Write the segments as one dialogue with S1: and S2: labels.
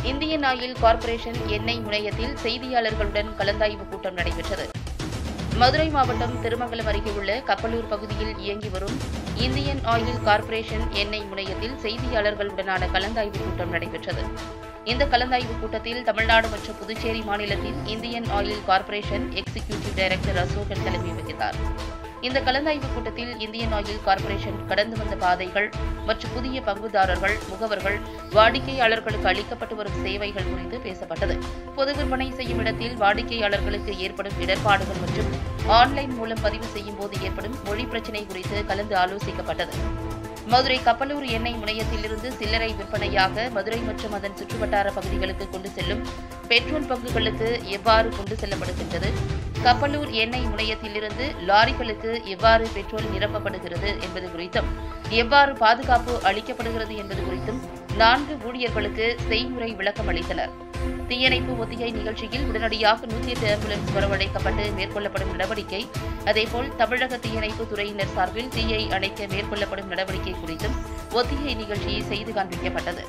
S1: Indian oil corporation எண்ணெய் முனையத்தில் செய்தியாளர்களுடன் கலந்தாய்வு கூட்டம் நடைபெற்றது மதுரை மாவட்டம் திருமங்கலம் அருகே உள்ள கப்பலூர் பகுதியில் இயங்கி வரும் இந்தியன் ஆயில் கார்ப்பரேஷன் எண்ணெய் முனையத்தில் செய்தியாளர்களுடனான கலந்தாய்வு கூட்டம் நடைபெற்றது இந்த கலந்தாய்வு கூட்டத்தில் தமிழ்நாடு மற்றும் புதுச்சேரி மாநிலத்தின் Indian oil corporation executive director Asokan தலைமை வகித்தார் இந்த கலந்தாய்வு கூட்டத்தில் இந்தியன் ஆயில் கார்ப்பரேஷன் கடந்து வந்த பாதைகள் மற்றும் புதிய பங்குதாரர்கள் முகவர்கள் வாடிக்கையாளர்களுக்கு அளிக்கப்பட்டு வரும் சேவைகள் குறித்து பேசப்பட்டது பொது விற்பனை செய்யும் இடத்தில் வாடிக்கையாளர்களுக்கு ஏற்படும் இடர்பாடுகள் மற்றும் ஆன்லைன் மூலம் பதிவு செய்யும் போது ஏற்படும் மொழி பிரச்சினை குறித்து கலந்து ஆலோசிக்கப்பட்டது மதுரை கப்பலூர் எண்ணெய் முனையத்திலிருந்து சில்லறை விற்பனையாக மதுரை மற்றும் அதன் சுற்றுவட்டார பகுதிகளுக்கு கொண்டு செல்லும் பெட்ரோல் பங்குகளுக்கு எவ்வாறு கொண்டு செல்லப்படுகின்றது கப்பலூர் எண்ணெய் முனையத்திலிருந்து லாரிகளுக்கு எவ்வாறு பெட்ரோல் நிரப்பப்படுகிறது என்பது குறித்தும் எவ்வாறு பாதுகாப்பு அளிக்கப்படுகிறது என்பது குறித்தும் நான்கு ஊழியர்களுக்கு செய்முறை விளக்கம் அளித்தனர் தீயணைப்பு ஒத்திகை நிகழ்ச்சியில் உடனடியாக நூற்றி எட்டு ஆம்புலன்ஸ் வரவழைக்கப்பட்டு மேற்கொள்ளப்படும் நடவடிக்கை அதேபோல் தமிழக தீயணைப்பு துறையினர் சார்பில் தீயை அணைக்க மேற்கொள்ளப்படும் நடவடிக்கை குறித்தும் ஒத்திகை நிகழ்ச்சியை செய்து காண்பிக்கப்பட்டது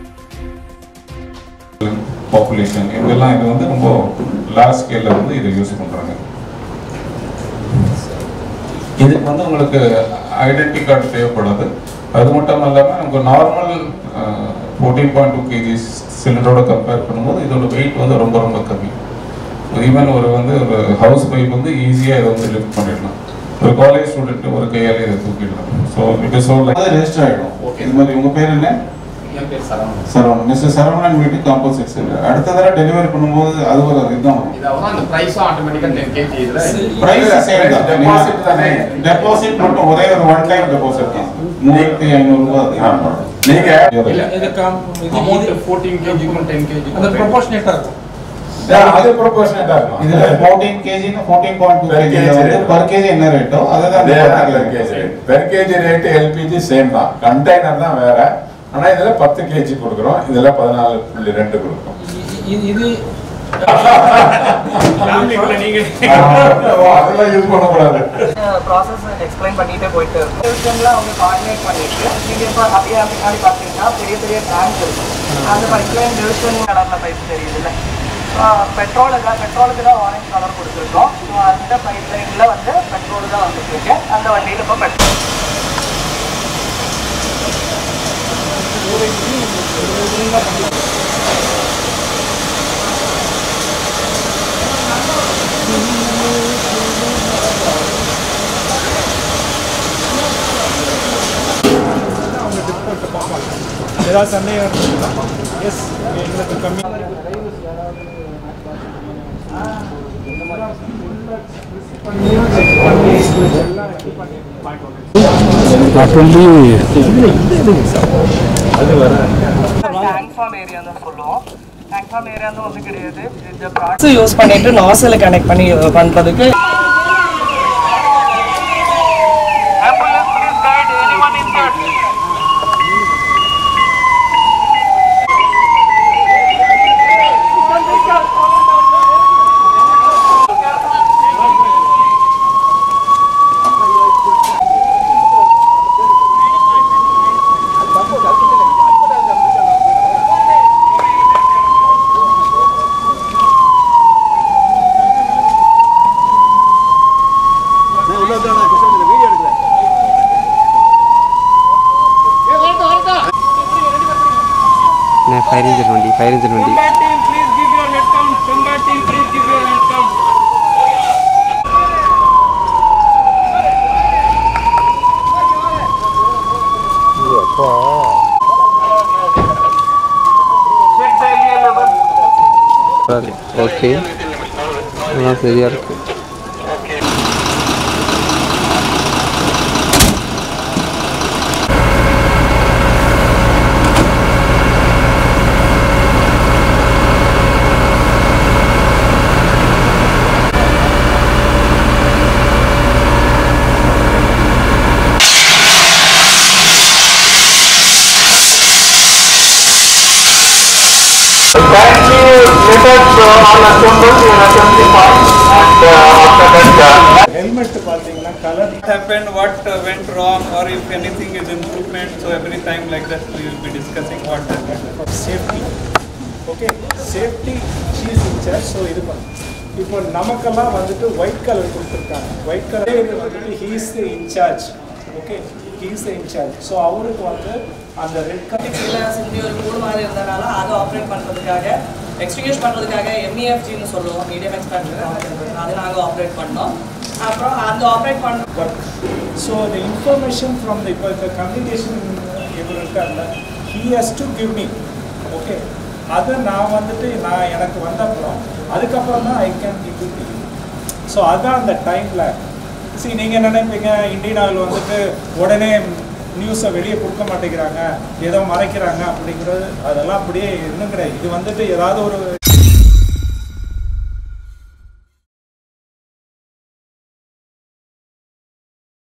S2: பாப்புலேஷன் இவங்கெல்லாம் இது வந்து ரொம்ப லார்ஜ் ஸ்கேலில் வந்து இதை யூஸ் பண்ணுறாங்க இதுக்கு வந்து உங்களுக்கு ஐடென்டி கார்டு தேவைப்படாது அது மட்டும் இல்லாமல் நமக்கு normal fourteen point two KGs சிலிண்டரோட கம்பேர் பண்ணும்போது இதோட வெயிட் வந்து ரொம்ப ரொம்ப கம்மி ஈவன் ஒரு வந்து ஒரு ஹவுஸ் ஒய்ஃப் வந்து ஈஸியாக இதை வந்து லிஃப்ட் பண்ணிடலாம் ஒரு காலேஜ் ஸ்டூடெண்ட் ஒரு கையாலே இதை தூக்கிடலாம் ஸோ இட் இஸ் லைக் அது ரெஜிஸ்டர் ஆகிடும் ஓகே இந்த மாதிரி உங்கள் பேர் என்ன
S3: என் பேர் சரவணன்
S2: சரவணன் மிஸ்டர் சரவணன் வீட்டு காம்போசிட் சிலிண்டர் அடுத்த தடவை டெலிவரி பண்ணும்போது அது ஒரு இதுதான் வரும்
S3: இது அவ்வளோ அந்த ப்ரைஸும் ஆட்டோமேட்டிக்காக டென் கேஜி இதில்
S2: பிரைஸ் சேம் தான்
S3: டெபாசிட் தானே
S2: டெபாசிட் மட்டும் ஒரே ஒரு ஒன் டைம் டெபாசிட் தான் மூவாயிரத்தி ஐநூறு ரூபாய் அது
S4: நீங்க
S3: இல்ல
S5: இது கம் இது
S3: அமௌண்ட்
S5: இது
S3: ஃபோர்டீன் கேஜிக்கும் டென் கேஜி
S5: அந்த ப்ரொபோர்ஷனேட்டா இருக்கும்
S4: அது ப்ரொபோஷனேட்டா இருக்கும்
S2: இதுல ஃபோர்டீன் கேஜின்னு fourteen point two
S4: Per
S2: KG
S4: kg
S2: வந்து பர் கேஜி என்ன ரேட்டோ அதுதான்
S4: அதே
S2: அந்த
S4: தான்
S2: per
S4: per
S2: kg.
S4: kg. Per kg rate LPG same தான் கண்டெய்னர் தான் வேற ஆனா இதுல பத்து கேஜி கொடுக்குறோம் இதுல பதினாலு புள்ளி ரெண்டு கொடுக்குறோம்
S5: இது- இது
S4: ஓ, அதெல்லாம் யூஸ் பண்ணக்கூடாது
S6: ப்ராசஸ் எக்ஸ்பிளைன் பண்ணிட்டே போயிட்டு இருக்கும் விஷயம்லாம் அவங்க கோஆர்டினேட் பண்ணிட்டு நீங்கள் இப்போ அப்படியே பின்னாடி பார்த்தீங்கன்னா பெரிய பெரிய டேங்க் இருக்கும் அந்த பைப்லைன் டிவிஷன் கலரில் பைப் தெரியுதுல்ல பெட்ரோலுக்கு பெட்ரோலுக்கு தான் ஆரஞ்ச் கலர் கொடுத்துருக்கோம் So, அந்த பைப்லைனில் வந்து பெட்ரோல் தான் வந்துட்டு இருக்கு அந்த வண்டியில் இப்போ பெட்ரோல்
S5: ஏதாவது சந்தேகம் எஸ் எங்களுக்கு கம்மி
S6: டேங்க் ஃபார்ம் ஏரியா தான் சொல்லுவோம் டேங்க் ஃபார்ம் ஏரியா வந்து ஒன்றும் கிடையாது இந்த ப்ராடக்ட்ஸ் யூஸ் பண்ணிட்டு நாசலை கனெக்ட் பண்ணி பண்ணுறதுக்கு
S7: ஃபயர் இன்ஜின் வண்டி ஃபயர் இன்ஜின் வண்டி ஓகே அதெல்லாம் சரியா இருக்கு
S5: ஹெல்மெட் பார்த்தீங்கன்னா colour happened what uh, went wrong or if anything is improvement so every time like that we will be discussing what happened safety okay safety she's in charge so இது பண்ணு இப்போ நமக்கெல்லாம் வந்துட்டு ஒயிட் கலர் கொடுத்துருக்காங்க white colour வந்துட்டு he's the in charge okay he's the in charge so அவருக்கு வந்து அந்த ரெட் கலர்
S6: கீழே சிந்தி ஒரு கூடு மாதிரி இருந்தனால அதை ஆப்ரேட் பண்ணுறதுக்காக எக்ஸ்டிங்யூஷ் பண்ணுறதுக்காக எம்இஎஃப்ஜின்னு சொல்லுவோம் மீடியம் எக்ஸ்பேண்டர் அதை நாங்கள் ஆப்ரேட் பண்ணோம் அப்புறம் அந்த ஆப்ரேட் பண்ண
S5: work. So the information from the இப்போ இந்த கம்யூனிகேஷன் இவர் இருக்கார்ல he has to give me okay அதை நான் வந்துட்டு நான் எனக்கு வந்த அப்புறம் அதுக்கப்புறம் தான் I can give to so அதான் அந்த டைமில் சரி நீங்கள் நினைப்பீங்க இந்தியன் ஆயில் வந்துட்டு உடனே நியூஸை வெளியே கொடுக்க மாட்டேங்கிறாங்க ஏதோ மறைக்கிறாங்க அப்படிங்கிறது அதெல்லாம் அப்படியே இன்னும் கிடையாது இது வந்துட்டு ஏதாவது ஒரு